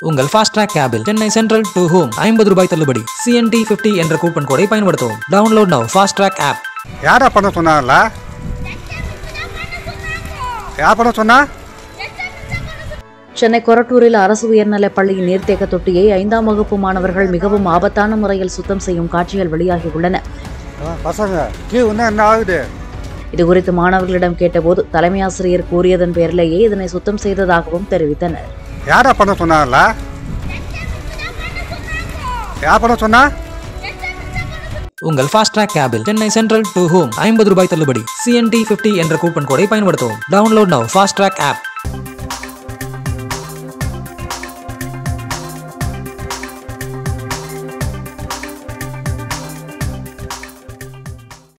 உங்கள் fast track கேபில் Chennai central to home ஐம்பது ரூபாய் தள்ளுபடி சிஎன்டி பிப்டி என்ற கூப்பன் கோடை பயன்படுத்தவும் download now fast track app யாரா பண்ண சொன்னாங்கல்ல யார் பண்ண சொன்னா சென்னை கொரட்டூரில் அரசு உயர்நிலைப் பள்ளியின் நீர்த்தேக்க தொட்டியை ஐந்தாம் வகுப்பு மாணவர்கள் மிகவும் ஆபத்தான முறையில் சுத்தம் செய்யும் காட்சிகள் வெளியாகியுள்ளன ஆ, பசங்க கீ இன்னும் என்ன ஆகுது இதுகுறித்து மாணவர்களிடம் கேட்டபோது தலைமை ஆசிரியர் கூறியதன் பேரிலேயே இதனை சுத்தம் செய்ததாகவும் தெரிவித்தனர் யாரா பண்ண சொன்னாங்கல்ல யார் பண்ண சொன்னா உங்கள் ஃபாஸ்ட் ட்ராக் கேபில் சென்னை சென்ட்ரல் டு ஹோம் ஐம்பது ரூபாய் தள்ளுபடி சிஎன்டி பிப்டி என்ற கூப்பன் கோடை பயன்படுத்தவும் download now fast track app